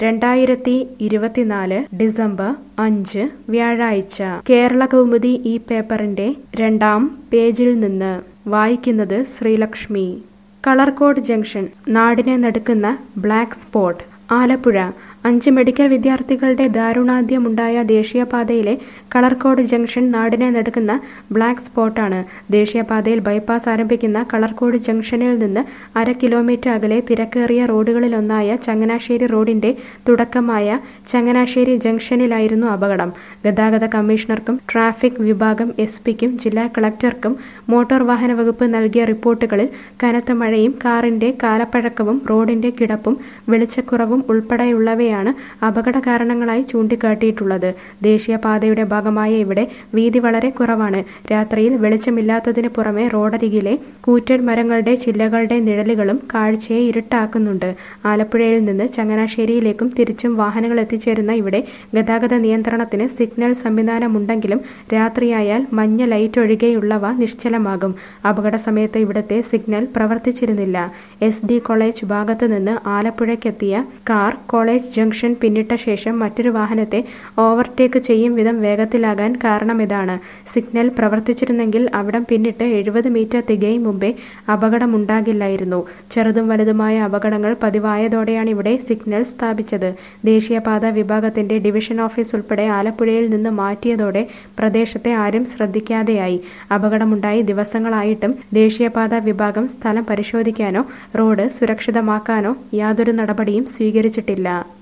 രണ്ടായിരത്തി ഇരുപത്തിനാല് ഡിസംബർ അഞ്ച് വ്യാഴാഴ്ച കേരള കൗമുദി ഈ പേപ്പറിന്റെ രണ്ടാം പേജിൽ നിന്ന് വായിക്കുന്നത് ശ്രീലക്ഷ്മി കളർകോട് ജംഗ്ഷൻ നാടിനെ നടുക്കുന്ന ബ്ലാക്ക് സ്പോട്ട് ആലപ്പുഴ അഞ്ച് മെഡിക്കൽ വിദ്യാർത്ഥികളുടെ ദാരുണാന്ത്യമുണ്ടായ ദേശീയപാതയിലെ കളർകോട് ജംഗ്ഷൻ നാടിനെ നടുക്കുന്ന ബ്ലാക്ക് സ്പോട്ടാണ് ദേശീയപാതയിൽ ബൈപ്പാസ് ആരംഭിക്കുന്ന കളർകോട് ജംഗ്ഷനിൽ നിന്ന് അര കിലോമീറ്റർ അകലെ തിരക്കേറിയ റോഡുകളിലൊന്നായ ചങ്ങനാശ്ശേരി റോഡിന്റെ തുടക്കമായ ചങ്ങനാശ്ശേരി ജംഗ്ഷനിലായിരുന്നു അപകടം ഗതാഗത കമ്മീഷണർക്കും ട്രാഫിക് വിഭാഗം എസ് പിക്കും ജില്ലാ കളക്ടർക്കും മോട്ടോർ വാഹന വകുപ്പ് നൽകിയ റിപ്പോർട്ടുകളിൽ കനത്ത മഴയും കാറിന്റെ കാലപ്പഴക്കവും റോഡിന്റെ കിടപ്പും വെളിച്ചക്കുറവും ഉൾപ്പെടെയുള്ളവയാണ് അപകട കാരണങ്ങളായി ചൂണ്ടിക്കാട്ടിയിട്ടുള്ളത് ദേശീയപാതയുടെ ഭാഗമായ ഇവിടെ വീതി വളരെ കുറവാണ് രാത്രിയിൽ വെളിച്ചമില്ലാത്തതിന് പുറമെ റോഡരികിലെ കൂറ്റൻ മരങ്ങളുടെ ചില്ലകളുടെ നിഴലുകളും കാഴ്ചയെ ഇരുട്ടാക്കുന്നുണ്ട് ആലപ്പുഴയിൽ നിന്ന് ചങ്ങനാശ്ശേരിയിലേക്കും തിരിച്ചും വാഹനങ്ങൾ എത്തിച്ചേരുന്ന ഇവിടെ ഗതാഗത നിയന്ത്രണത്തിന് സിഗ്നൽ സംവിധാനമുണ്ടെങ്കിലും രാത്രിയായാൽ മഞ്ഞ ലൈറ്റ് ഒഴികെയുള്ളവ നിശ്ചലമാകും അപകട സമയത്ത് ഇവിടുത്തെ സിഗ്നൽ പ്രവർത്തിച്ചിരുന്നില്ല എസ് ഡി കോളേജ് ഭാഗത്തു നിന്ന് ആലപ്പുഴയ്ക്കെത്തിയ കാർ കോളേജ് ജംഗ്ഷൻ പിന്നിട്ട ശേഷം മറ്റൊരു വാഹനത്തെ ഓവർടേക്ക് ചെയ്യും വിധം വേഗത്തിലാകാൻ കാരണമിതാണ് സിഗ്നൽ പ്രവർത്തിച്ചിരുന്നെങ്കിൽ അവിടം പിന്നിട്ട് എഴുപത് മീറ്റർ തികയും മുമ്പേ അപകടമുണ്ടാകില്ലായിരുന്നു ചെറുതും വലുതുമായ അപകടങ്ങൾ പതിവായതോടെയാണ് ഇവിടെ സിഗ്നൽ സ്ഥാപിച്ചത് ദേശീയപാത വിഭാഗത്തിന്റെ ഡിവിഷൻ ഓഫീസ് ഉൾപ്പെടെ ആലപ്പുഴയിൽ നിന്ന് മാറ്റിയതോടെ പ്രദേശത്തെ ആരും ശ്രദ്ധിക്കാതെയായി അപകടമുണ്ടായി ദിവസങ്ങളായിട്ടും ദേശീയപാത വിഭാഗം സ്ഥലം പരിശോധിക്കാനോ റോഡ് സുരക്ഷിതമാക്കാനോ യാതൊരു നടപടിയും സ്വീകരിച്ചിട്ടില്ല